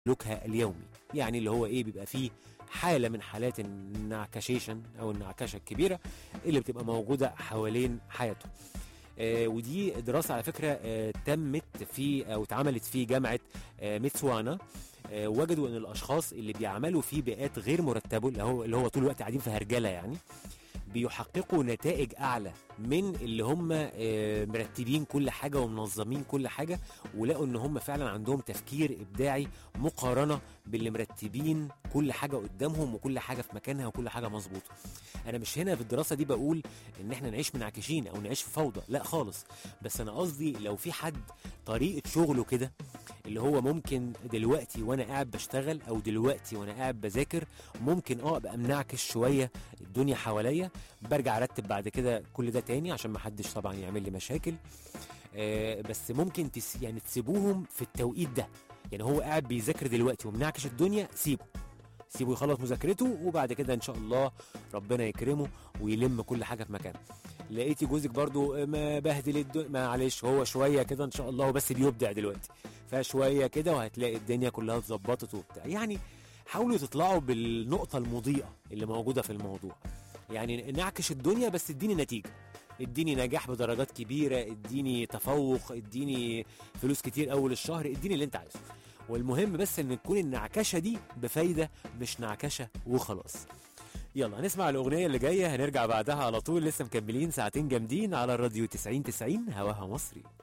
سلوكها اليومي يعني اللي هو ايه بيبقى فيه حاله من حالات النعكشيشن او النعكشه الكبيره اللي بتبقى موجوده حوالين حياته آه ودي دراسه على فكره آه تمت في او اتعملت في جامعه آه ميتسوانا آه وجدوا ان الاشخاص اللي بيعملوا في بيئات غير مرتبه اللي هو اللي هو طول الوقت قاعدين في هرجله يعني بيحققوا نتائج اعلى من اللي هم آه، مرتبين كل حاجه ومنظمين كل حاجه ولقوا ان هم فعلا عندهم تفكير ابداعي مقارنه باللي مرتبين كل حاجه قدامهم وكل حاجه في مكانها وكل حاجه مظبوطه انا مش هنا في الدراسه دي بقول ان احنا نعيش منعكشين او نعيش في فوضى لا خالص بس انا قصدي لو في حد طريقه شغله كده اللي هو ممكن دلوقتي وانا قاعد بشتغل او دلوقتي وانا قاعد بذاكر ممكن اه ابقى منعكش شويه الدنيا حواليا برجع ارتب بعد كده كل ده تاني عشان ما حدش طبعا يعمل لي مشاكل آه بس ممكن تس يعني تسيبوهم في التوقيت ده يعني هو قاعد بيذاكر دلوقتي ومنعكش الدنيا سيبه سيبه يخلص مذاكرته وبعد كده ان شاء الله ربنا يكرمه ويلم كل حاجه في مكانها لقيتي جوزك برضو ما بهدل الدنيا معلش هو شويه كده ان شاء الله هو بس بيبدع دلوقتي فشويه كده وهتلاقي الدنيا كلها اتظبطت وبتاع يعني حاولوا تطلعوا بالنقطه المضيئه اللي موجوده في الموضوع يعني نعكش الدنيا بس اديني نتيجه اديني نجاح بدرجات كبيره اديني تفوق اديني فلوس كتير اول الشهر اديني اللي انت عايزه والمهم بس ان تكون النعكشه دي بفايده مش نعكشه وخلاص يلا هنسمع الاغنيه اللي جايه هنرجع بعدها على طول لسه مكملين ساعتين جامدين على الراديو 90 90 هواها مصري